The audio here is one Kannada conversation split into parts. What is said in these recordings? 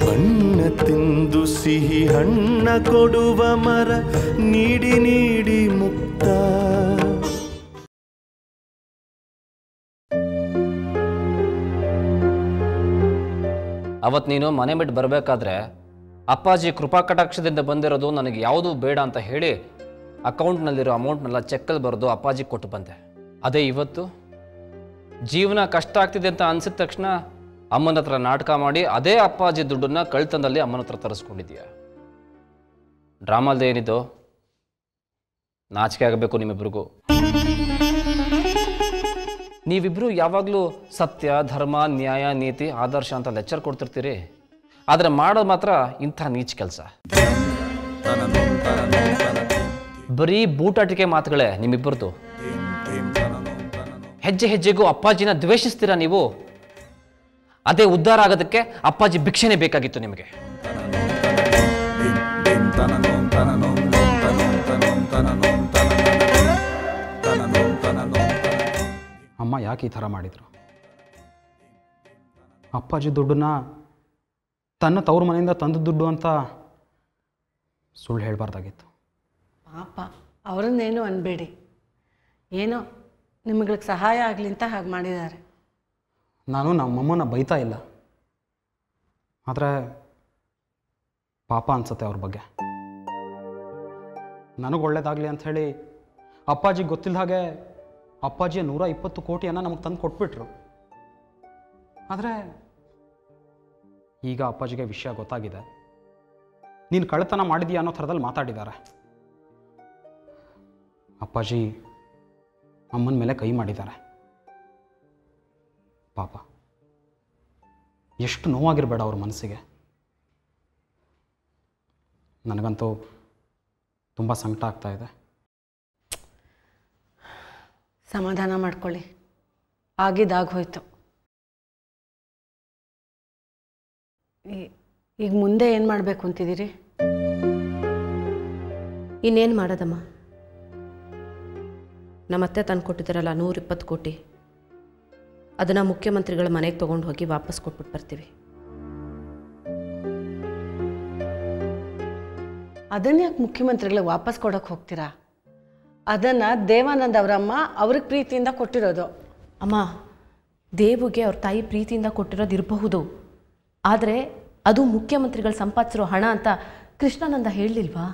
ಬಣ್ಣ ತಿಂದು ಸಿಹಿ ಹಣ್ಣ ಕೊಡುವ ಮರ ನೀಡಿ ನೀಡಿ ಮುಕ್ತ ಅವತ್ತು ನೀನು ಮನೆ ಬಿಟ್ಟು ಬರಬೇಕಾದ್ರೆ ಅಪ್ಪಾಜಿ ಕೃಪಾ ಕಟಾಕ್ಷದಿಂದ ಬಂದಿರೋದು ನನಗೆ ಯಾವುದೂ ಬೇಡ ಅಂತ ಹೇಳಿ ಅಕೌಂಟ್ನಲ್ಲಿರೋ ಅಮೌಂಟ್ನೆಲ್ಲ ಚೆಕ್ಕಲ್ಲಿ ಬರೆದು ಅಪ್ಪಾಜಿಗೆ ಕೊಟ್ಟು ಬಂದೆ ಅದೇ ಇವತ್ತು ಜೀವನ ಕಷ್ಟ ಆಗ್ತಿದೆ ಅಂತ ಅನ್ಸಿದ ತಕ್ಷಣ ಅಮ್ಮನ ಹತ್ರ ನಾಟಕ ಮಾಡಿ ಅದೇ ಅಪ್ಪಾಜಿ ದುಡ್ಡನ್ನ ಕಳ್ತನದಲ್ಲಿ ಅಮ್ಮನ ಹತ್ರ ತರಿಸ್ಕೊಂಡಿದ್ದೀಯ ಡ್ರಾಮಲ್ದೇ ಏನಿದ್ದು ನಾಚಿಕೆ ಆಗಬೇಕು ನಿಮ್ಮಿಬ್ರಿಗೂ ನೀವಿಬ್ರು ಯಾವಾಗಲೂ ಸತ್ಯ ಧರ್ಮ ನ್ಯಾಯ ನೀತಿ ಆದರ್ಶ ಅಂತ ಲೆಕ್ಚರ್ ಕೊಡ್ತಿರ್ತೀರಿ ಆದರೆ ಮಾಡೋದು ಮಾತ್ರ ಇಂಥ ನೀಚ್ ಕೆಲಸ ಬರೀ ಬೂಟಾಟಿಕೆ ಮಾತುಗಳೇ ನಿಮ್ಮಿಬ್ಬರದು ಹೆಜ್ಜೆ ಹೆಜ್ಜೆಗೂ ಅಪ್ಪಾಜಿನ ದ್ವೇಷಿಸ್ತೀರಾ ನೀವು ಅದೇ ಉದ್ಧಾರ ಆಗೋದಕ್ಕೆ ಅಪ್ಪಾಜಿ ಭಿಕ್ಷೆನೇ ಬೇಕಾಗಿತ್ತು ನಿಮಗೆ ಅಮ್ಮ ಯಾಕೆ ಈ ಥರ ಮಾಡಿದರು ಅಪ್ಪಾಜಿ ದುಡ್ಡನ್ನ ತನ್ನ ತವ್ರ ಮನೆಯಿಂದ ತಂದ ದುಡ್ಡು ಅಂತ ಸುಳ್ಳು ಹೇಳಬಾರ್ದಾಗಿತ್ತು ಪಾಪ ಅವರನ್ನೇನು ಅನ್ಬೇಡಿ ಏನೋ ನಿಮ್ಗಳಿಗೆ ಸಹಾಯ ಆಗಲಿ ಅಂತ ಹಾಗೆ ಮಾಡಿದ್ದಾರೆ ನಾನು ನಮ್ಮಮ್ಮನ ಬೈತಾ ಇಲ್ಲ ಆದರೆ ಪಾಪ ಅನ್ಸುತ್ತೆ ಅವ್ರ ಬಗ್ಗೆ ನನಗೆ ಒಳ್ಳೇದಾಗಲಿ ಅಂಥೇಳಿ ಅಪ್ಪಾಜಿಗೆ ಗೊತ್ತಿಲ್ಲ ಹಾಗೆ ಅಪ್ಪಾಜಿಯ ನೂರ ಇಪ್ಪತ್ತು ಕೋಟಿಯನ್ನು ನಮಗೆ ತಂದು ಕೊಟ್ಬಿಟ್ರು ಆದರೆ ಈಗ ಅಪ್ಪಾಜಿಗೆ ವಿಷಯ ಗೊತ್ತಾಗಿದೆ ನೀನು ಕಳ್ಳತನ ಮಾಡಿದೀಯ ಅನ್ನೋ ಥರದಲ್ಲಿ ಮಾತಾಡಿದ್ದಾರೆ ಅಪ್ಪಾಜಿ ಅಮ್ಮನ ಮೇಲೆ ಕೈ ಮಾಡಿದ್ದಾರೆ ಪಾಪ ಎಷ್ಟು ನೋವಾಗಿರಬೇಡ ಅವ್ರ ಮನಸ್ಸಿಗೆ ನನಗಂತೂ ತುಂಬ ಸಂಕಟ ಆಗ್ತಾ ಇದೆ ಸಮಾಧಾನ ಮಾಡ್ಕೊಳ್ಳಿ ಆಗಿದ್ದಾಗೋಯ್ತು ಈ- ಈಗ ಮುಂದೆ ಏನು ಮಾಡಬೇಕು ಅಂತಿದ್ದೀರಿ ಇನ್ನೇನು ಮಾಡೋದಮ್ಮ ನಮ್ಮತ್ತೆ ತಂದು ಕೊಟ್ಟಿದ್ದಾರಲ್ಲ ನೂರಿಪ್ಪತ್ತು ಕೋಟಿ ಅದನ್ನು ಮುಖ್ಯಮಂತ್ರಿಗಳ ಮನೆಗೆ ತೊಗೊಂಡು ಹೋಗಿ ವಾಪಸ್ ಕೊಟ್ಬಿಟ್ಟು ಬರ್ತೀವಿ ಅದನ್ನ ಯಾಕೆ ಮುಖ್ಯಮಂತ್ರಿಗಳಿಗೆ ವಾಪಸ್ ಕೊಡೋಕೆ ಹೋಗ್ತೀರಾ ಅದನ್ನು ದೇವಾನಂದ್ ಅವರಮ್ಮ ಅವ್ರಿಗೆ ಪ್ರೀತಿಯಿಂದ ಕೊಟ್ಟಿರೋದು ಅಮ್ಮ ದೇವುಗೆ ಅವ್ರ ತಾಯಿ ಪ್ರೀತಿಯಿಂದ ಕೊಟ್ಟಿರೋದು ಇರಬಹುದು ಆದರೆ ಅದು ಮುಖ್ಯಮಂತ್ರಿಗಳು ಸಂಪಾದಿಸಿರೋ ಹಣ ಅಂತ ಕೃಷ್ಣಾನಂದ ಹೇಳಲಿಲ್ವಾ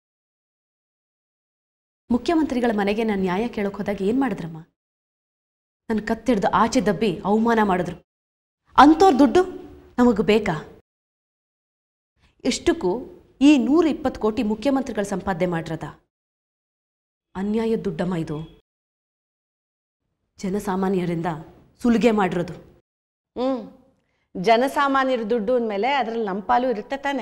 ಮುಖ್ಯಮಂತ್ರಿಗಳ ಮನೆಗೆ ನಾನು ನ್ಯಾಯ ಕೇಳೋಕೆ ಹೋದಾಗ ಏನು ಮಾಡಿದ್ರಮ್ಮ ನನ್ನ ಕತ್ತಿಡ್ದು ಆಚೆ ದಬ್ಬಿ ಅವಮಾನ ಮಾಡಿದ್ರು ಅಂಥವ್ರ ದುಡ್ಡು ನಮಗೆ ಬೇಕಾ ಎಷ್ಟಕ್ಕೂ ಈ ನೂರ ಇಪ್ಪತ್ತು ಕೋಟಿ ಮುಖ್ಯಮಂತ್ರಿಗಳು ಸಂಪಾದನೆ ಮಾಡಿರದ ಅನ್ಯಾಯ ದುಡ್ಡಮ್ಮ ಇದು ಜನಸಾಮಾನ್ಯರಿಂದ ಸುಲಿಗೆ ಮಾಡಿರೋದು ಹ್ಞೂ ಜನಸಾಮಾನ್ಯರ ದುಡ್ಡು ಅಂದಮೇಲೆ ಅದರಲ್ಲಿ ನಮ್ಮ ಪಾಲು ಇರುತ್ತೆ ತಾನೆ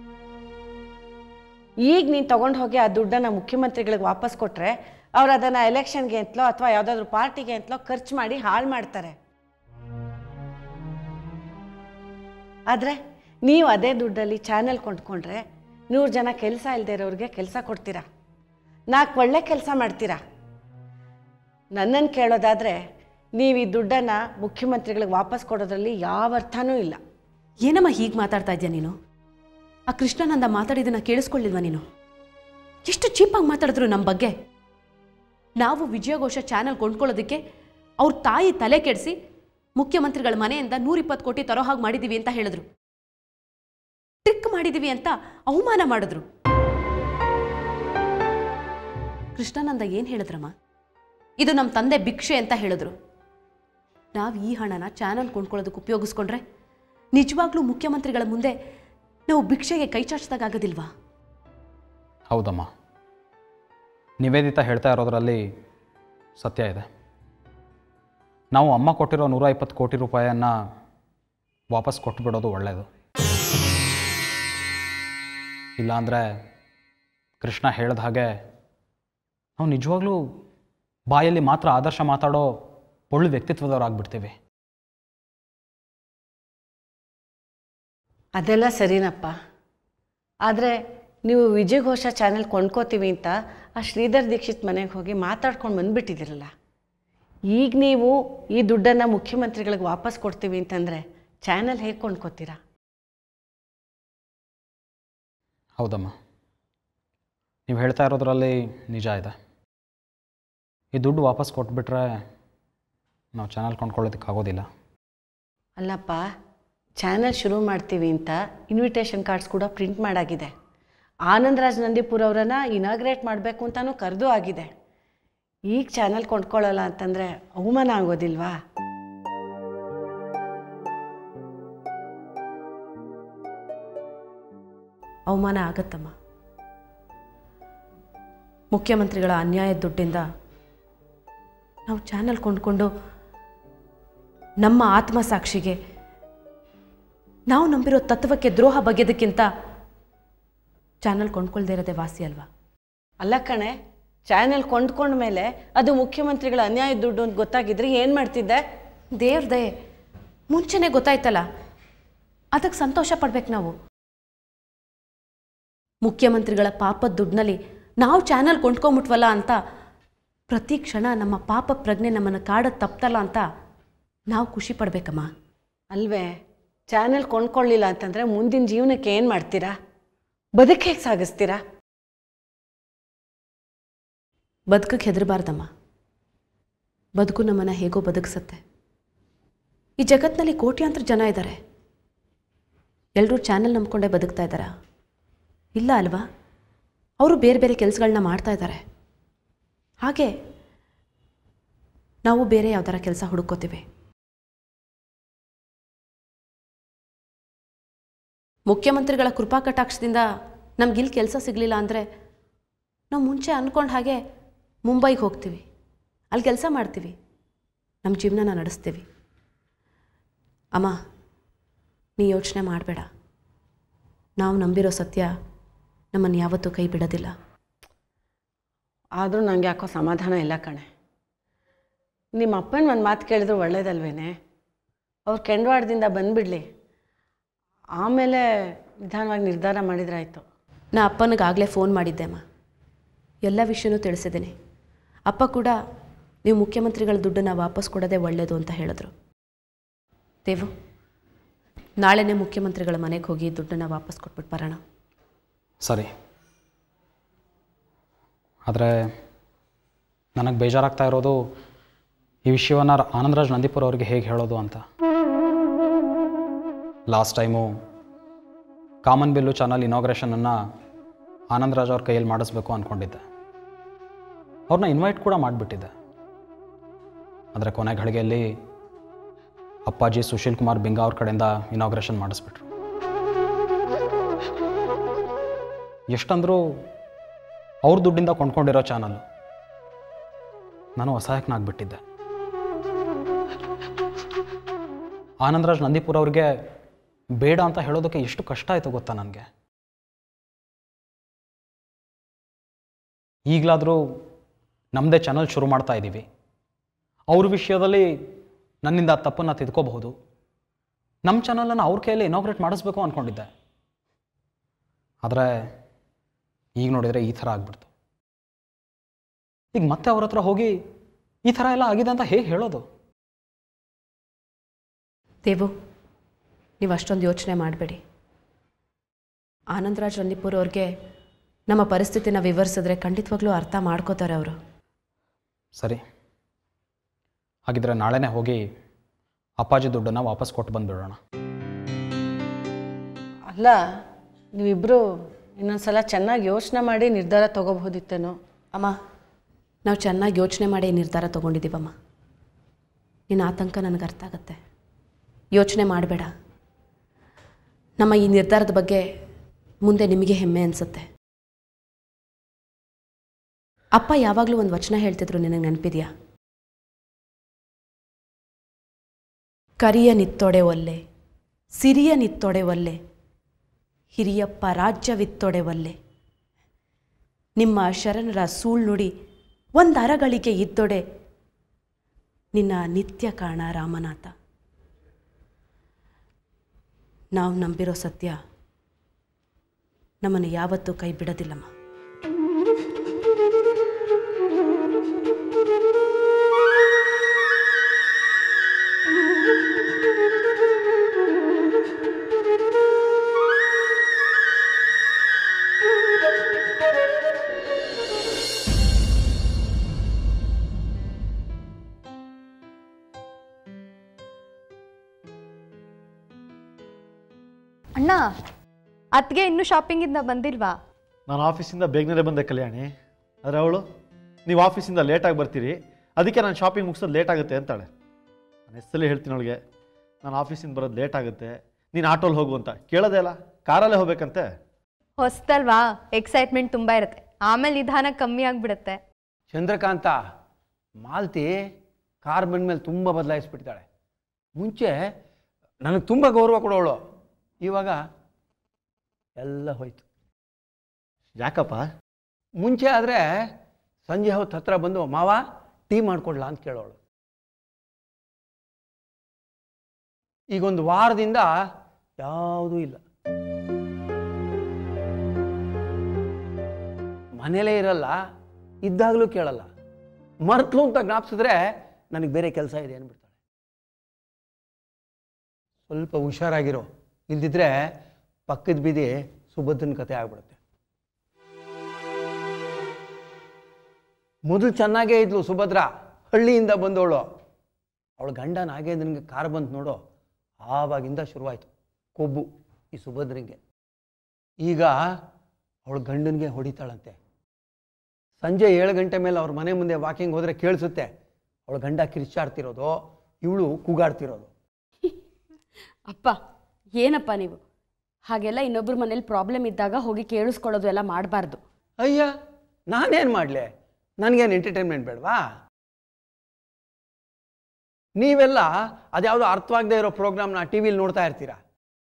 ಈಗ ನೀನು ತಗೊಂಡು ಹೋಗಿ ಆ ದುಡ್ಡನ್ನು ಮುಖ್ಯಮಂತ್ರಿಗಳಿಗೆ ವಾಪಸ್ ಕೊಟ್ಟರೆ ಅವ್ರು ಅದನ್ನು ಎಲೆಕ್ಷನ್ಗೆ ಅಂತಲೋ ಅಥವಾ ಯಾವುದಾದ್ರೂ ಪಾರ್ಟಿಗೆ ಅಂತಲೋ ಖರ್ಚು ಮಾಡಿ ಹಾಳು ಮಾಡ್ತಾರೆ ಆದರೆ ನೀವು ಅದೇ ದುಡ್ಡಲ್ಲಿ ಚಾನೆಲ್ ಕೊಂಡ್ಕೊಂಡ್ರೆ ನೂರು ಜನ ಕೆಲಸ ಇಲ್ಲದೆ ಇರೋರಿಗೆ ಕೆಲಸ ಕೊಡ್ತೀರಾ ನಾಲ್ಕು ಒಳ್ಳೆ ಕೆಲಸ ಮಾಡ್ತೀರಾ ನನ್ನನ್ನು ಕೇಳೋದಾದರೆ ನೀವು ಈ ದುಡ್ಡನ್ನು ಮುಖ್ಯಮಂತ್ರಿಗಳಿಗೆ ವಾಪಸ್ ಕೊಡೋದ್ರಲ್ಲಿ ಯಾವ ಅರ್ಥನೂ ಇಲ್ಲ ಏನಮ್ಮ ಹೀಗೆ ಮಾತಾಡ್ತಾ ಇದೆಯಾ ನೀನು ಆ ಕೃಷ್ಣನಂದ ಮಾತಾಡಿದ್ದನ್ನ ಕೇಳಿಸ್ಕೊಳ್ಳಿಲ್ವಾ ನೀನು ಎಷ್ಟು ಚೀಪಾಗಿ ಮಾತಾಡಿದ್ರು ನಮ್ಮ ಬಗ್ಗೆ ನಾವು ವಿಜಯಘೋಷ ಚಾನೆಲ್ ಕೊಂಡ್ಕೊಳ್ಳೋದಕ್ಕೆ ಅವ್ರ ತಾಯಿ ತಲೆ ಕೆಡಿಸಿ ಮುಖ್ಯಮಂತ್ರಿಗಳ ಮನೆಯಿಂದ ನೂರಿಪ್ಪತ್ತು ಕೋಟಿ ತರೋ ಹಾಗೆ ಮಾಡಿದ್ದೀವಿ ಅಂತ ಹೇಳಿದ್ರು ಟ್ರಿಕ್ ಮಾಡಿದ್ದೀವಿ ಅಂತ ಅವಮಾನ ಮಾಡಿದ್ರು ಕೃಷ್ಣಾನಂದ ಏನು ಹೇಳಿದ್ರಮ್ಮ ಇದು ನಮ್ಮ ತಂದೆ ಭಿಕ್ಷೆ ಅಂತ ಹೇಳಿದ್ರು ನಾವು ಈ ಹಣನ ಚಾನಲ್ ಕೊಂಡ್ಕೊಳ್ಳೋದಕ್ಕೆ ಉಪಯೋಗಿಸ್ಕೊಂಡ್ರೆ ನಿಜವಾಗ್ಲೂ ಮುಖ್ಯಮಂತ್ರಿಗಳ ಮುಂದೆ ನಾವು ಭಿಕ್ಷೆಗೆ ಕೈ ಚಾಚಿದಾಗದಿಲ್ವಾ ಹೌದಮ್ಮ ನಿವೇದಿತ ಹೇಳ್ತಾ ಇರೋದರಲ್ಲಿ ಸತ್ಯ ಇದೆ ನಾವು ಅಮ್ಮ ಕೊಟ್ಟಿರೋ ನೂರ ಇಪ್ಪತ್ತು ಕೋಟಿ ರೂಪಾಯಿಯನ್ನು ವಾಪಸ್ ಕೊಟ್ಟು ಬಿಡೋದು ಒಳ್ಳೆಯದು ಇಲ್ಲಾಂದರೆ ಕೃಷ್ಣ ಹೇಳ್ದ ಹಾಗೆ ನಾವು ನಿಜವಾಗ್ಲೂ ಬಾಯಲ್ಲಿ ಮಾತ್ರ ಆದರ್ಶ ಮಾತಾಡೋ ಒಳ್ಳೆ ವ್ಯಕ್ತಿತ್ವದವರಾಗ್ಬಿಡ್ತೀವಿ ಅದೆಲ್ಲ ಸರಿನಪ್ಪ ಆದರೆ ನೀವು ವಿಜಯಘೋಷ ಚಾನೆಲ್ ಕೊಂಡ್ಕೋತೀವಿ ಅಂತ ಆ ಶ್ರೀಧರ್ ದೀಕ್ಷಿತ್ ಮನೆಗೆ ಹೋಗಿ ಮಾತಾಡ್ಕೊಂಡು ಬಂದುಬಿಟ್ಟಿದ್ದೀರಲ್ಲ ಈಗ ನೀವು ಈ ದುಡ್ಡನ್ನು ಮುಖ್ಯಮಂತ್ರಿಗಳಿಗೆ ವಾಪಸ್ ಕೊಡ್ತೀವಿ ಅಂತಂದರೆ ಚಾನೆಲ್ ಹೇಗೆ ಕೊಂಡ್ಕೋತೀರಾ ಹೌದಮ್ಮ ನೀವು ಹೇಳ್ತಾ ಇರೋದ್ರಲ್ಲಿ ನಿಜ ಇದೆ ಈ ದುಡ್ಡು ವಾಪಸ್ ಕೊಟ್ಬಿಟ್ರೆ ನಾವು ಚಾನಲ್ ಕೊಂಡ್ಕೊಳ್ಳೋದಕ್ಕಾಗೋದಿಲ್ಲ ಅಲ್ಲಪ್ಪ ಚಾನಲ್ ಶುರು ಮಾಡ್ತೀವಿ ಅಂತ ಇನ್ವಿಟೇಷನ್ ಕಾರ್ಡ್ಸ್ ಕೂಡ ಪ್ರಿಂಟ್ ಮಾಡಾಗಿದೆ ಆನಂದರಾಜ್ ನಂದೀಪುರ ಅವರನ್ನ ಇನಾಗ್ರೇಟ್ ಮಾಡಬೇಕು ಅಂತಲೂ ಕರೆದು ಆಗಿದೆ ಈಗ ಚಾನಲ್ ಕೊಂಡ್ಕೊಳ್ಳಲ್ಲ ಅಂತಂದರೆ ಅವಮಾನ ಆಗೋದಿಲ್ವಾ ಅವಮಾನ ಆಗತ್ತಮ್ಮ ಮುಖ್ಯಮಂತ್ರಿಗಳ ಅನ್ಯಾಯದ ದುಡ್ಡಿಂದ ನಾವು ಚಾನಲ್ ಕೊಂಡ್ಕೊಂಡು ನಮ್ಮ ಆತ್ಮಸಾಕ್ಷಿಗೆ ನಾವು ನಂಬಿರೋ ತತ್ವಕ್ಕೆ ದ್ರೋಹ ಬಗೆದಕ್ಕಿಂತ ಚಾನಲ್ ಕೊಂಡ್ಕೊಳ್ದೇ ಇರೋದೇ ವಾಸಿ ಅಲ್ವಾ ಅಲ್ಲ ಕಣೆ ಚಾನಲ್ ಕೊಂಡ್ಕೊಂಡ ಮೇಲೆ ಅದು ಮುಖ್ಯಮಂತ್ರಿಗಳ ಅನ್ಯಾಯದ ದುಡ್ಡು ಅಂತ ಗೊತ್ತಾಗಿದ್ರೆ ಏನು ಮಾಡ್ತಿದ್ದೆ ದೇವ್ರ ದಯೆ ಮುಂಚೆನೇ ಗೊತ್ತಾಯ್ತಲ್ಲ ಅದಕ್ಕೆ ಸಂತೋಷ ಪಡ್ಬೇಕು ನಾವು ಮುಖ್ಯಮಂತ್ರಿಗಳ ಪಾಪದ ದುಡ್ಡಿನಲ್ಲಿ ನಾವು ಚಾನಲ್ ಕೊಂಡ್ಕೊಂಬಿಟ್ವಲ್ಲ ಅಂತ ಪ್ರತಿ ಕ್ಷಣ ನಮ್ಮ ಪಾಪ ಪ್ರಜ್ಞೆ ನಮ್ಮನ್ನು ಕಾಡೋದು ತಪ್ತಲ್ಲ ಅಂತ ನಾವು ಖುಷಿ ಪಡ್ಬೇಕಮ್ಮ ಅಲ್ವೇ ಚಾನಲ್ ಕೊಂಡ್ಕೊಳ್ಳಿಲ್ಲ ಅಂತಂದರೆ ಮುಂದಿನ ಜೀವನಕ್ಕೆ ಏನು ಮಾಡ್ತೀರಾ ಬದುಕು ಹೇಗೆ ಸಾಗಿಸ್ತೀರಾ ಬದುಕಕ್ಕೆ ಹೆದರಬಾರ್ದಮ್ಮ ಬದುಕು ನಮ್ಮನ್ನು ಹೇಗೋ ಬದುಕಿಸುತ್ತೆ ಈ ಜಗತ್ತಿನಲ್ಲಿ ಕೋಟ್ಯಾಂತರ ಜನ ಇದ್ದಾರೆ ಎಲ್ಲರೂ ಚಾನಲ್ ನಂಬ್ಕೊಂಡೇ ಬದುಕ್ತಾ ಇದ್ದಾರಾ ಇಲ್ಲ ಅಲ್ವಾ ಅವರು ಬೇರೆ ಬೇರೆ ಕೆಲಸಗಳನ್ನ ಮಾಡ್ತಾ ಇದ್ದಾರೆ ಹಾಗೆ ನಾವು ಬೇರೆ ಯಾವ್ದಾರ ಕೆಲಸ ಹುಡುಕೋತೀವಿ ಮುಖ್ಯಮಂತ್ರಿಗಳ ಕೃಪಾ ಕಟಾಕ್ಷದಿಂದ ನಮ್ಗಿಲ್ಲಿ ಕೆಲಸ ಸಿಗಲಿಲ್ಲ ಅಂದರೆ ನಾವು ಮುಂಚೆ ಅಂದ್ಕೊಂಡ ಹಾಗೆ ಮುಂಬೈಗೆ ಹೋಗ್ತೀವಿ ಅಲ್ಲಿ ಕೆಲಸ ಮಾಡ್ತೀವಿ ನಮ್ಮ ಜೀವನನ ನಡೆಸ್ತೀವಿ ಅಮ್ಮ ನೀ ಯೋಚನೆ ಮಾಡಬೇಡ ನಾವು ನಂಬಿರೋ ಸತ್ಯ ನಮ್ಮನ್ನು ಯಾವತ್ತೂ ಕೈ ಬಿಡೋದಿಲ್ಲ ಆದರೂ ನಂಗೆ ಯಾಕೋ ಸಮಾಧಾನ ಇಲ್ಲ ಕಣೆ ನಿಮ್ಮ ಅಪ್ಪನ ಒಂದು ಮಾತು ಕೇಳಿದ್ರು ಒಳ್ಳೇದಲ್ವೇನೆ ಅವ್ರು ಕೆಂಡವಾಡದಿಂದ ಬಂದುಬಿಡ್ಲಿ ಆಮೇಲೆ ನಿಧಾನವಾಗಿ ನಿರ್ಧಾರ ಮಾಡಿದ್ರಾಯ್ತು ನಾ ಅಪ್ಪನಿಗಾಗಲೇ ಫೋನ್ ಮಾಡಿದ್ದೆ ಅಮ್ಮ ಎಲ್ಲ ವಿಷಯನೂ ತಿಳಿಸಿದ್ದೀನಿ ಅಪ್ಪ ಕೂಡ ನೀವು ಮುಖ್ಯಮಂತ್ರಿಗಳ ದುಡ್ಡನ್ನು ವಾಪಸ್ ಕೊಡೋದೇ ಒಳ್ಳೆಯದು ಅಂತ ಹೇಳಿದ್ರು ದೇವು ನಾಳೆನೇ ಮುಖ್ಯಮಂತ್ರಿಗಳ ಮನೆಗೆ ಹೋಗಿ ದುಡ್ಡನ್ನು ವಾಪಸ್ ಕೊಟ್ಬಿಟ್ಟು ಬರೋಣ ಸರಿ ಆದರೆ ನನಗೆ ಬೇಜಾರಾಗ್ತಾ ಇರೋದು ಈ ವಿಷಯವನ್ನು ಆನಂದರಾಜ್ ನಂದೀಪುರ ಅವರಿಗೆ ಹೇಗೆ ಹೇಳೋದು ಅಂತ last time common bill channel ಇನಾಗ್ರೇಷನನ್ನು ಆನಂದರಾಜ್ ಅವ್ರ ಕೈಯಲ್ಲಿ ಮಾಡಿಸ್ಬೇಕು ಅಂದ್ಕೊಂಡಿದ್ದೆ ಅವ್ರನ್ನ ಇನ್ವೈಟ್ ಕೂಡ ಮಾಡಿಬಿಟ್ಟಿದ್ದೆ ಆದರೆ ಕೊನೆ ಘಳಿಗೆಯಲ್ಲಿ ಅಪ್ಪಾಜಿ ಸುಶೀಲ್ ಕುಮಾರ್ ಬಿಂಗ ಅವ್ರ ಕಡೆಯಿಂದ ಇನಾಗ್ರೇಷನ್ ಮಾಡಿಸ್ಬಿಟ್ರು ಎಷ್ಟಂದರೂ ಅವ್ರ ದುಡ್ಡಿಂದ ಕೊಂಡ್ಕೊಂಡಿರೋ ಚಾನಲ್ ನಾನು ಅಸಹಾಯಕನಾಗ್ಬಿಟ್ಟಿದ್ದೆ ಆನಂದರಾಜ್ ನಂದೀಪುರ ಅವ್ರಿಗೆ ಬೇಡ ಅಂತ ಹೇಳೋದಕ್ಕೆ ಎಷ್ಟು ಕಷ್ಟ ಆಯಿತು ಗೊತ್ತಾ ನನಗೆ ಈಗಲಾದರೂ ನಮ್ಮದೇ ಚಾನಲ್ ಶುರು ಮಾಡ್ತಾ ಇದ್ದೀವಿ ಅವ್ರ ವಿಷಯದಲ್ಲಿ ನನ್ನಿಂದ ಆ ತಪ್ಪನ್ನು ತಿದ್ಕೋಬಹುದು ನಮ್ಮ ಚಾನಲನ್ನು ಅವ್ರ ಕೈಯಲ್ಲಿ ಇನಾಗ್ರೇಟ್ ಮಾಡಿಸ್ಬೇಕು ಅಂದ್ಕೊಂಡಿದ್ದೆ ಆದರೆ ಈಗ ನೋಡಿದರೆ ಈ ಥರ ಆಗ್ಬಿಡ್ತು ಈಗ ಮತ್ತೆ ಅವ್ರ ಹತ್ರ ಹೋಗಿ ಈ ಥರ ಎಲ್ಲ ಆಗಿದೆ ಅಂತ ಹೇಗೆ ಹೇಳೋದು ದೇವು ನೀವು ಅಷ್ಟೊಂದು ಯೋಚನೆ ಮಾಡಬೇಡಿ ಆನಂದರಾಜ್ ರಂದೀಪುರ್ ಅವ್ರಿಗೆ ನಮ್ಮ ಪರಿಸ್ಥಿತಿನ ವಿವರಿಸಿದ್ರೆ ಖಂಡಿತವಾಗ್ಲೂ ಅರ್ಥ ಮಾಡ್ಕೋತಾರೆ ಅವರು ಸರಿ ಹಾಗಿದ್ರೆ ನಾಳೆನೇ ಹೋಗಿ ಅಪ್ಪಾಜಿ ದುಡ್ಡನ್ನು ವಾಪಸ್ ಕೊಟ್ಟು ಬಂದುಬಿಡೋಣ ಅಲ್ಲ ನೀವಿಬ್ಬರು ಇನ್ನೊಂದ್ಸಲ ಚೆನ್ನಾಗಿ ಯೋಚನೆ ಮಾಡಿ ನಿರ್ಧಾರ ತಗೋಬಹುದಿತ್ತೇನೋ ಅಮ್ಮ ನಾವು ಚೆನ್ನಾಗಿ ಯೋಚನೆ ಮಾಡಿ ನಿರ್ಧಾರ ತೊಗೊಂಡಿದ್ದೀವಮ್ಮ ನಿನ್ನ ಆತಂಕ ನನಗೆ ಅರ್ಥ ಆಗುತ್ತೆ ಯೋಚನೆ ಮಾಡಬೇಡ ನಮ್ಮ ಈ ನಿರ್ಧಾರದ ಬಗ್ಗೆ ಮುಂದೆ ನಿಮಗೆ ಹೆಮ್ಮೆ ಅನಿಸುತ್ತೆ ಅಪ್ಪ ಯಾವಾಗಲೂ ಒಂದು ವಚನ ಹೇಳ್ತಿದ್ರು ನಿನಗೆ ನೆನಪಿದೆಯಾ ಕರಿಯ ನಿತ್ತೊಡೆ ಒಲ್ಲೆ ಸಿರಿಯ ನಿತ್ತೊಡೆ ಒಲ್ಲೆ ಹಿರಿಯಪ್ಪ ರಾಜ್ಯವಿತ್ತೊಡೆ ಒಲ್ಲೆ ನಿಮ್ಮ ಶರಣರ ಸೂಳ್ನುಡಿ ಒಂದು ಅರಗಳಿಗೆ ಇದ್ದೊಡೆ ನಿನ್ನ ನಿತ್ಯ ಕಾಣ ರಾಮನಾಥ ನಾವು ನಂಬಿರೋ ಸತ್ಯ ನಮ್ಮನ್ನು ಯಾವತ್ತೂ ಕೈ ಬಿಡೋದಿಲ್ಲಮ್ಮ ಅಣ್ಣ ಅತ್ತಿಗೆ ಇನ್ನೂ ಶಾಪಿಂಗಿಂದ ಬಂದಿಲ್ವಾ ನಾನು ಆಫೀಸಿಂದ ಬೇಗನೆ ಬಂದೆ ಕಲ್ಯಾಣಿ ಆದರೆ ಅವಳು ನೀವು ಆಫೀಸಿಂದ ಲೇಟಾಗಿ ಬರ್ತೀರಿ ಅದಕ್ಕೆ ನಾನು ಶಾಪಿಂಗ್ ಮುಗಿಸೋದು ಲೇಟ್ ಆಗುತ್ತೆ ಅಂತಾಳೆ ನಾನು ಎಷ್ಟಲ್ಲಿ ಹೇಳ್ತೀನಿ ಅವಳಿಗೆ ನಾನು ಆಫೀಸಿಂದ ಬರೋದು ಲೇಟ್ ಆಗುತ್ತೆ ನೀನು ಆಟೋಲ್ಲಿ ಹೋಗು ಅಂತ ಕೇಳೋದೇ ಅಲ್ಲ ಕಾರಲ್ಲೇ ಹೋಗ್ಬೇಕಂತೆ ಹೊಸ್ತಲ್ವಾ ಎಕ್ಸೈಟ್ಮೆಂಟ್ ತುಂಬ ಇರುತ್ತೆ ಆಮೇಲೆ ನಿಧಾನ ಕಮ್ಮಿ ಆಗಿಬಿಡುತ್ತೆ ಚಂದ್ರಕಾಂತ ಮಾಲ್ತಿ ಕಾರ್ ಬಂದಮೇಲೆ ತುಂಬ ಬದಲಾಯಿಸ್ಬಿಡ್ತಾಳೆ ಮುಂಚೆ ನನಗೆ ತುಂಬ ಗೌರವ ಕೊಡೋಳು ಇವಾಗ ಎಲ್ಲ ಹೋಯ್ತು ಯಾಕಪ್ಪ ಮುಂಚೆ ಆದರೆ ಸಂಜೆ ಹೊತ್ತು ಹತ್ರ ಬಂದು ಮಾವ ಟೀ ಮಾಡ್ಕೊಡ್ಲಾ ಅಂತ ಕೇಳೋಳು ಈಗೊಂದು ವಾರದಿಂದ ಯಾವುದೂ ಇಲ್ಲ ಮನೇಲೇ ಇರಲ್ಲ ಇದ್ದಾಗಲೂ ಕೇಳಲ್ಲ ಮರ್ತಲು ಅಂತ ಜ್ಞಾಪಿಸಿದ್ರೆ ನನಗೆ ಬೇರೆ ಕೆಲಸ ಇದೆ ಅಂದ್ಬಿಡ್ತಾಳೆ ಸ್ವಲ್ಪ ಹುಷಾರಾಗಿರೋ ಇಲ್ದಿದ್ರೆ ಪಕ್ಕದ ಬೀದಿ ಸುಭದ್ರನ ಕತೆ ಆಗ್ಬಿಡುತ್ತೆ ಮೊದಲು ಚೆನ್ನಾಗೇ ಇದ್ಲು ಸುಭದ್ರ ಹಳ್ಳಿಯಿಂದ ಬಂದವಳು ಅವಳ ಗಂಡ ನಾಗೇಂದ್ರನಿಗೆ ಕಾರ್ ಬಂತು ನೋಡು ಆವಾಗಿಂದ ಶುರುವಾಯಿತು ಕೊಬ್ಬು ಈ ಸುಭದ್ರಂಗೆ ಈಗ ಅವಳ ಗಂಡನಿಗೆ ಹೊಡಿತಾಳಂತೆ ಸಂಜೆ ಏಳು ಗಂಟೆ ಮೇಲೆ ಅವ್ರ ಮನೆ ಮುಂದೆ ವಾಕಿಂಗ್ ಹೋದರೆ ಕೇಳಿಸುತ್ತೆ ಅವಳ ಗಂಡ ಕಿರ್ಚಾಡ್ತಿರೋದು ಇವಳು ಕೂಗಾಡ್ತಿರೋದು ಅಪ್ಪ ಏನಪ್ಪ ನೀವು ಹಾಗೆಲ್ಲ ಇನ್ನೊಬ್ಬರ ಮನೇಲಿ ಪ್ರಾಬ್ಲಮ್ ಇದ್ದಾಗ ಹೋಗಿ ಕೇಳಿಸ್ಕೊಳ್ಳೋದು ಎಲ್ಲ ಮಾಡಬಾರ್ದು ಅಯ್ಯ ನಾನೇನು ಮಾಡಲಿ ನನಗೇನು ಎಂಟರ್ಟೈನ್ಮೆಂಟ್ ಬೇಡವಾ ನೀವೆಲ್ಲ ಅದ್ಯಾವುದೋ ಅರ್ಥವಾಗದೇ ಇರೋ ಪ್ರೋಗ್ರಾಮ್ನ ಟಿ ವಿಲಿ ನೋಡ್ತಾ ಇರ್ತೀರಾ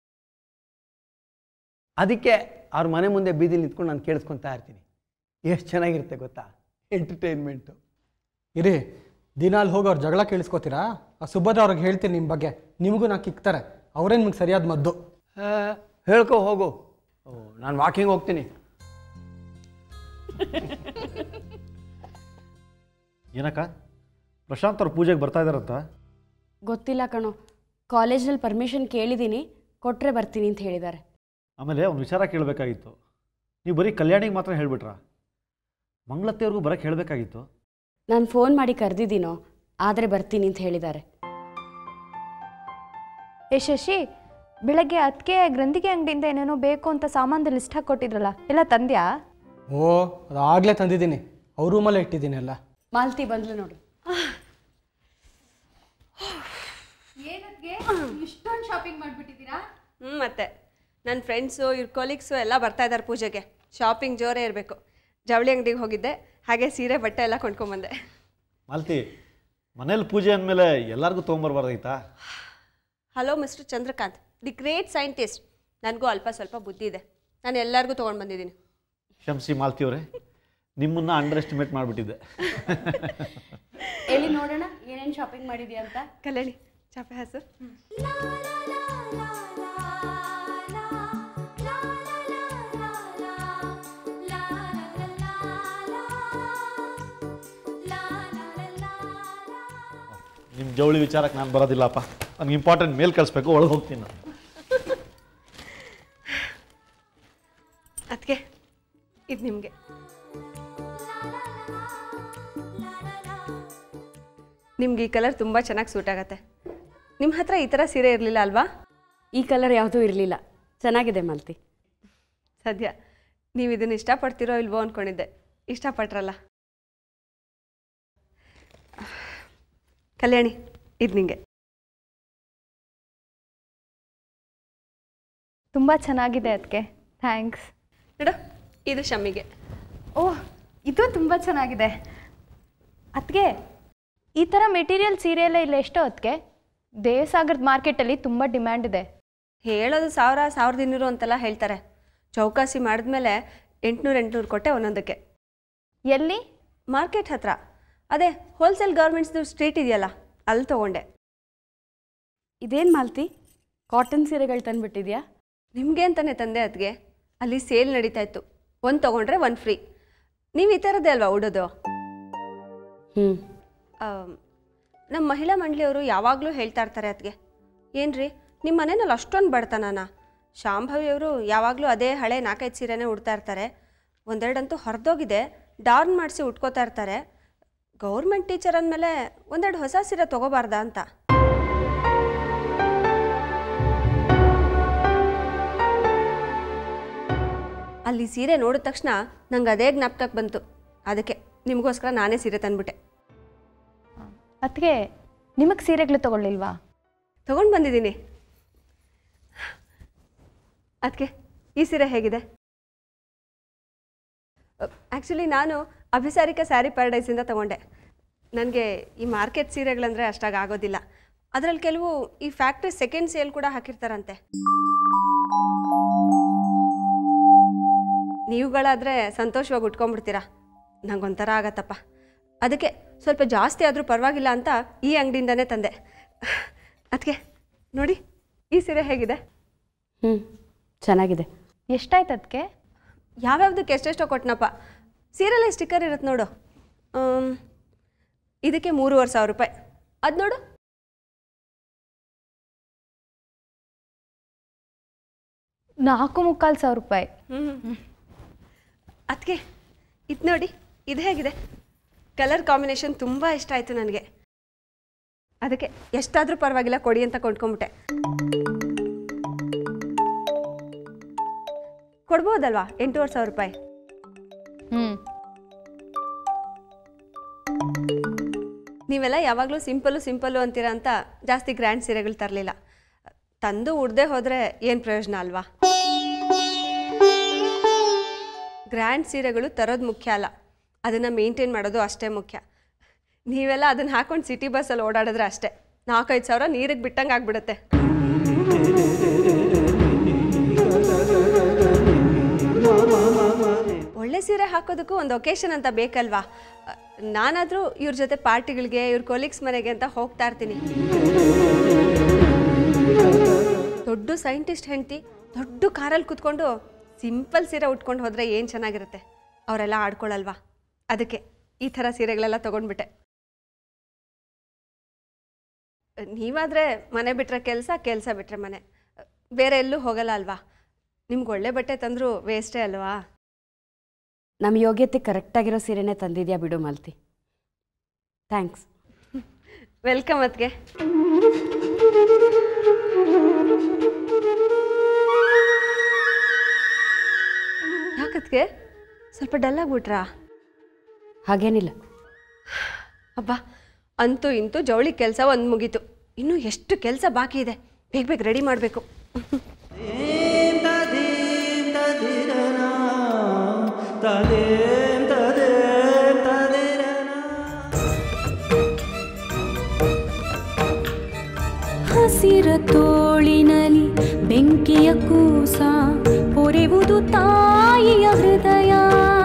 ಅದಕ್ಕೆ ಅವ್ರ ಮನೆ ಮುಂದೆ ಬೀದಿಲಿ ನಿಂತ್ಕೊಂಡು ನಾನು ಕೇಳಿಸ್ಕೊತಾ ಇರ್ತೀನಿ ಎಷ್ಟು ಚೆನ್ನಾಗಿರುತ್ತೆ ಗೊತ್ತಾ ಎಂಟರ್ಟೈನ್ಮೆಂಟು ಇರಿ ದಿನ ಅಲ್ಲಿ ಹೋಗಿ ಅವ್ರು ಜಗಳ ಕೇಳಿಸ್ಕೊತೀರಾ ಆ ಸುಭದ್ರ ಅವ್ರಿಗೆ ಹೇಳ್ತೀನಿ ನಿಮ್ಮ ಬಗ್ಗೆ ನಿಮಗೂ ನಾ ಕಿಕ್ತಾರೆ ಅವರೇ ನಿಮ್ಗೆ ಸರಿಯಾದ ಮದ್ದು ಹೇಳ್ಕೊ ಹೋಗು ನಾನು ವಾಕಿಂಗ್ ಹೋಗ್ತೀನಿ ಏನಕ್ಕ ಪ್ರಶಾಂತ್ ಅವ್ರ ಪೂಜೆಗೆ ಬರ್ತಾ ಇದಾರಂತ ಗೊತ್ತಿಲ್ಲ ಕಣೋ ಕಾಲೇಜಲ್ಲಿ ಪರ್ಮಿಷನ್ ಕೇಳಿದ್ದೀನಿ ಕೊಟ್ಟರೆ ಬರ್ತೀನಿ ಅಂತ ಹೇಳಿದ್ದಾರೆ ಆಮೇಲೆ ಒಂದು ವಿಚಾರ ಕೇಳಬೇಕಾಗಿತ್ತು ನೀವು ಬರೀ ಕಲ್ಯಾಣಿಗೆ ಮಾತ್ರ ಹೇಳ್ಬಿಟ್ರಾ ಮಂಗಳತ್ತೆಯವ್ರಿಗೂ ಬರೋಕ್ಕೆ ಹೇಳಬೇಕಾಗಿತ್ತು ನಾನು ಫೋನ್ ಮಾಡಿ ಕರೆದಿದ್ದೀನೋ ಆದರೆ ಬರ್ತೀನಿ ಅಂತ ಹೇಳಿದ್ದಾರೆ ಏ ಶಶಿ ಬೆಳಗ್ಗೆ ಅದಕ್ಕೆ ಗ್ರಂಥಿಗೆ ಅಂಗಡಿಯಿಂದ ಏನೇನೋ ಬೇಕು ಅಂತ ಸಾಮಾನ್ದು ಲಿಸ್ಟ್ ಹಾಕಿ ಕೊಟ್ಟಿದ್ರಲ್ಲ ಎಲ್ಲ ತಂದ್ಯಾ ಓ ಅದು ಆಗಲೇ ತಂದಿದ್ದೀನಿ ಅವ್ರ ರೂಮಲ್ಲೇ ಇಟ್ಟಿದ್ದೀನಿ ಎಲ್ಲ ಮಾಲ್ತಿ ಬಂದ್ಲು ನೋಡು ಇಷ್ಟೊಂದು ಶಾಪಿಂಗ್ ಮಾಡಿಬಿಟ್ಟಿದ್ದೀರಾ ಹ್ಞೂ ಮತ್ತೆ ನನ್ನ ಫ್ರೆಂಡ್ಸು ಇವ್ರ ಕೊಲೀಗ್ಸು ಎಲ್ಲ ಬರ್ತಾ ಇದ್ದಾರೆ ಪೂಜೆಗೆ ಶಾಪಿಂಗ್ ಜೋರೇ ಇರಬೇಕು ಜವಳಿ ಅಂಗಡಿಗೆ ಹೋಗಿದ್ದೆ ಹಾಗೆ ಸೀರೆ ಬಟ್ಟೆ ಎಲ್ಲ ಕೊಂಡ್ಕೊಂಬಂದೆ ಮಾಲ್ತಿ ಮನೇಲಿ ಪೂಜೆ ಅಂದಮೇಲೆ ಎಲ್ಲರಿಗೂ ತೊಗೊಂಬರ್ಬಾರ್ದಾಯ್ತಾ hello mister Chandrakant the great scientist ನನಗೂ ಅಲ್ಪ ಸ್ವಲ್ಪ ಬುದ್ಧಿ ಇದೆ ನಾನು ಎಲ್ಲರಿಗೂ ತೊಗೊಂಡು ಬಂದಿದ್ದೀನಿ ಕ್ಷಮಿಸಿ ಮಾಲ್ತಿಯವರೇ ನಿಮ್ಮನ್ನು ಅಂಡರ್ ಎಸ್ಟಿಮೇಟ್ ಮಾಡಿಬಿಟ್ಟಿದ್ದೆ ಹೇಳಿ ನೋಡೋಣ ಏನೇನು ಶಾಪಿಂಗ್ ಮಾಡಿದ್ಯಾ ಅಂತ ಕಲ್ಯಾಣಿ ಚಾಪೆ ಹಾಸು ನಿಮ್ಮ ಜವಳಿ ವಿಚಾರಕ್ಕೆ ನಾನು ಬರೋದಿಲ್ಲಪ್ಪ ನನಗೆ ಇಂಪಾರ್ಟೆಂಟ್ ಮೇಲ್ ಕಳಿಸ್ಬೇಕು ಒಳಗೆ ಹೋಗ್ತೀನಿ ನಾನು ಅದಕ್ಕೆ ಇದು ನಿಮಗೆ ನಿಮ್ಗೆ ಈ ಕಲರ್ ತುಂಬ ಚೆನ್ನಾಗಿ ಸೂಟ್ ಆಗತ್ತೆ ನಿಮ್ಮ ಹತ್ರ ಈ ಥರ ಸೀರೆ ಇರಲಿಲ್ಲ ಅಲ್ವಾ ಈ ಕಲರ್ ಯಾವುದೂ ಇರಲಿಲ್ಲ ಚೆನ್ನಾಗಿದೆ ಮಾಲ್ತಿ ಸದ್ಯ ನೀವು ಇದನ್ನು ಇಷ್ಟಪಡ್ತೀರೋ ಇಲ್ವೋ ಅಂದ್ಕೊಂಡಿದ್ದೆ ಇಷ್ಟಪಟ್ರಲ್ಲ ಕಲ್ಯಾಣಿ ಇದು ನಿಂಗೆ ತುಂಬ ಚೆನ್ನಾಗಿದೆ ಅದಕ್ಕೆ ಥ್ಯಾಂಕ್ಸ್ ನೋಡು ಇದು ಶಮ್ಮಿಗೆ ಓಹ್ ಇದು ತುಂಬ ಚೆನ್ನಾಗಿದೆ ಅದಕ್ಕೆ ಈ ಥರ ಮೆಟೀರಿಯಲ್ ಸೀರೆ ಎಲ್ಲ ಇಲ್ಲ ಎಷ್ಟೋ ಅದಕ್ಕೆ ದೇವಸಾಗರದ ಮಾರ್ಕೆಟಲ್ಲಿ ತುಂಬ ಡಿಮ್ಯಾಂಡ್ ಇದೆ ಹೇಳೋದು ಸಾವಿರ ಸಾವಿರದ ಇನ್ನೂರು ಅಂತೆಲ್ಲ ಹೇಳ್ತಾರೆ ಚೌಕಾಸಿ ಮಾಡಿದ್ಮೇಲೆ ಎಂಟುನೂರು ಎಂಟುನೂರು ಕೊಟ್ಟೆ ಒಂದೊಂದಕ್ಕೆ ಎಲ್ಲಿ ಮಾರ್ಕೆಟ್ ಹತ್ರ ಅದೇ ಹೋಲ್ಸೇಲ್ ಗಾರ್ಮೆಂಟ್ಸ್ದು ಸ್ಟ್ರೀಟ್ ಇದೆಯಲ್ಲ ಅಲ್ಲಿ ತೊಗೊಂಡೆ ಇದೇನು ಮಾಲ್ತಿ ಕಾಟನ್ ಸೀರೆಗಳು ತಂದುಬಿಟ್ಟಿದ್ಯಾ ನಿಮಗೆ ಅಂತಾನೆ ತಂದೆ ಅದಕ್ಕೆ ಅಲ್ಲಿ ಸೇಲ್ ನಡೀತಾ ಇತ್ತು ಒಂದು ತೊಗೊಂಡ್ರೆ ಒಂದು ಫ್ರೀ ನೀವು ಈ ಥರದ್ದೇ ಅಲ್ವಾ ಉಡೋದು ಹ್ಞೂ ಆಮ್, ನಮ್ಮ ಮಹಿಳಾ ಮಂಡಳಿಯವರು ಯಾವಾಗಲೂ ಹೇಳ್ತಾ ಇರ್ತಾರೆ ಅದಕ್ಕೆ ಏನ್ರಿ ನಿಮ್ಮ ಮನೇನಲ್ಲಿ ಅಷ್ಟೊಂದು ಬಡತನನ ಶಾಂಭವಿಯವರು ಯಾವಾಗಲೂ ಅದೇ ಹಳೆ ನಾಲ್ಕೈದು ಸೀರೆನೇ ಉಡ್ತಾ ಇರ್ತಾರೆ ಒಂದೆರಡಂತೂ ಹೊರದೋಗಿದೆ ಡಾರ್ನ್ ಮಾಡಿಸಿ ಉಟ್ಕೋತಾ ಇರ್ತಾರೆ ಗೌರ್ಮೆಂಟ್ ಟೀಚರ್ ಅಂದಮೇಲೆ ಒಂದೆರಡು ಹೊಸ ಸೀರೆ ತೊಗೋಬಾರ್ದಾ ಅಂತ ಅಲ್ಲಿ ಸೀರೆ ನೋಡಿದ ತಕ್ಷಣ ನಂಗೆ ಅದೇ ಜ್ಞಾಪಕಕ್ಕೆ ಬಂತು ಅದಕ್ಕೆ ನಿಮಗೋಸ್ಕರ ನಾನೇ ಸೀರೆ ತಂದ್ಬಿಟ್ಟೆ ಅದಕ್ಕೆ ನಿಮಗೆ ಸೀರೆಗಳು ತಗೊಳ್ಳಿಲ್ವಾ ತಗೊಂಡು ಬಂದಿದ್ದೀನಿ ಅದಕ್ಕೆ ಈ ಸೀರೆ ಹೇಗಿದೆ ಆ್ಯಕ್ಚುಲಿ ನಾನು ಅಭಿಸಾರಿಕ ಸ್ಯಾರಿ ಪ್ಯಾರಡೈಸಿಂದ ತಗೊಂಡೆ ನನಗೆ ಈ ಮಾರ್ಕೆಟ್ ಸೀರೆಗಳಂದರೆ ಅಷ್ಟಾಗಿ ಆಗೋದಿಲ್ಲ ಅದರಲ್ಲಿ ಕೆಲವು ಈ ಫ್ಯಾಕ್ಟ್ರಿ ಸೆಕೆಂಡ್ ಸೇಲ್ ಕೂಡ ಹಾಕಿರ್ತಾರಂತೆ ನೀವುಗಳಾದರೆ ಸಂತೋಷವಾಗಿ ಉಟ್ಕೊಂಡ್ಬಿಡ್ತೀರಾ ನಂಗೊಂಥರ ಆಗತ್ತಪ್ಪ ಅದಕ್ಕೆ ಸ್ವಲ್ಪ ಜಾಸ್ತಿ ಆದರೂ ಪರವಾಗಿಲ್ಲ ಅಂತ ಈ ಅಂಗಡಿಯಿಂದನೇ ತಂದೆ ಅದಕ್ಕೆ ನೋಡಿ ಈ ಸೀರೆ ಹೇಗಿದೆ ಹ್ಞೂ ಚೆನ್ನಾಗಿದೆ ಎಷ್ಟಾಯ್ತು ಅದಕ್ಕೆ ಯಾವ್ಯಾವ್ದಕ್ಕೆ ಎಷ್ಟೆಷ್ಟೋ ಕೊಟ್ಟನಪ್ಪ ಸೀರೆಲ್ಲ ಸ್ಟಿಕ್ಕರ್ ಇರುತ್ತೆ ನೋಡು ಆಮ್, ಇದಕ್ಕೆ ಮೂರುವರೆ ಸಾವಿರ ರೂಪಾಯಿ ಅದು ನೋಡು ನಾಲ್ಕು ಮುಕ್ಕಾಲು ಸಾವಿರ ರೂಪಾಯಿ ಹ್ಞೂ ಅದಕ್ಕೆ ಇದು ನೋಡಿ ಇದು ಹೇಗಿದೆ ಕಲರ್ ಕಾಂಬಿನೇಷನ್ ತುಂಬ ಇಷ್ಟ ಆಯಿತು ನನಗೆ ಅದಕ್ಕೆ ಎಷ್ಟಾದರೂ ಪರವಾಗಿಲ್ಲ ಕೊಡಿ ಅಂತ ಕೊಂಡ್ಕೊಂಬಿಟ್ಟೆ ಕೊಡ್ಬೋದಲ್ವಾ ಎಂಟೂವರೆ ಸಾವಿರ ರೂಪಾಯಿ ಹ್ಞೂ ನೀವೆಲ್ಲ ಯಾವಾಗಲೂ ಸಿಂಪಲ್ಲು ಸಿಂಪಲ್ಲು ಅಂತೀರಾ ಅಂತ ಜಾಸ್ತಿ ಗ್ರ್ಯಾಂಡ್ ಸೀರೆಗಳು ತರಲಿಲ್ಲ ತಂದು ಉಡ್ದೆ ಹೋದರೆ ಏನು ಪ್ರಯೋಜನ ಅಲ್ವಾ ಗ್ರ್ಯಾಂಡ್ ಸೀರೆಗಳು ತರೋದು ಮುಖ್ಯ ಅಲ್ಲ ಅದನ್ನು ಮೇಂಟೈನ್ ಮಾಡೋದು ಅಷ್ಟೇ ಮುಖ್ಯ ನೀವೆಲ್ಲ ಅದನ್ನು ಹಾಕೊಂಡು ಸಿಟಿ ಬಸ್ಸಲ್ಲಿ ಓಡಾಡಿದ್ರೆ ಅಷ್ಟೇ ನಾಲ್ಕೈದು ಸಾವಿರ ನೀರಿಗೆ ಬಿಟ್ಟಂಗೆ ಆಗ್ಬಿಡುತ್ತೆ ಒಳ್ಳೆ ಸೀರೆ ಹಾಕೋದಕ್ಕೂ ಒಂದು ಒಕೇಶನ್ ಅಂತ ಬೇಕಲ್ವಾ ನಾನಾದರೂ ಇವ್ರ ಜೊತೆ ಪಾರ್ಟಿಗಳಿಗೆ ಇವ್ರ ಕೊಲೀಗ್ಸ್ ಮನೆಗೆ ಅಂತ ಹೋಗ್ತಾ ಇರ್ತೀನಿ ದೊಡ್ಡ ಸೈಂಟಿಸ್ಟ್ ಹೆಂಡತಿ ದೊಡ್ಡ ಕಾರಲ್ಲಿ ಕೂತ್ಕೊಂಡು ಸಿಂಪಲ್ ಸೀರೆ ಉಟ್ಕೊಂಡು ಹೋದರೆ ಏನು ಚೆನ್ನಾಗಿರುತ್ತೆ ಅವರೆಲ್ಲ ಆಡ್ಕೊಳ್ಳಲ್ವಾ ಅದಕ್ಕೆ ಈ ಥರ ಸೀರೆಗಳೆಲ್ಲ ತೊಗೊಂಡ್ಬಿಟ್ಟೆ ನೀವಾದರೆ ಮನೆ ಬಿಟ್ಟರೆ ಕೆಲಸ ಕೆಲಸ ಬಿಟ್ಟರೆ ಮನೆ ಬೇರೆ ಎಲ್ಲೂ ಹೋಗಲ್ಲ ಅಲ್ವಾ ನಿಮ್ಗೆ ಒಳ್ಳೆ ಬಟ್ಟೆ ತಂದರೂ ವೇಸ್ಟೇ ಅಲ್ವಾ ನಮ್ಮ ಯೋಗ್ಯತೆ ಕರೆಕ್ಟಾಗಿರೋ ಸೀರೆನೇ ತಂದಿದ್ಯಾ ಬಿಡು ಮಾಲ್ತಿ ಥ್ಯಾಂಕ್ಸ್ ವೆಲ್ಕಮ್ ಅತ್ಗೆ ಯಾಕತ್ಗೆ ಸ್ವಲ್ಪ ಡಲ್ ಆಗ್ಬಿಟ್ರಾ ಹಾಗೇನಿಲ್ಲ ಅಬ್ಬಾ ಅಂತೂ ಇಂತೂ ಜವಳಿ ಕೆಲಸ ಒಂದು ಮುಗೀತು ಇನ್ನೂ ಎಷ್ಟು ಕೆಲಸ ಬಾಕಿ ಇದೆ ಬೇಗ ಬೇಗ ರೆಡಿ ಮಾಡಬೇಕು ಹಸಿರ ತೋಳಿನಲಿ ಬೆಂಕಿಯ ಕೂಸ ಪೊರೆವುದು ತಾಯಿಯ ಹೃದಯ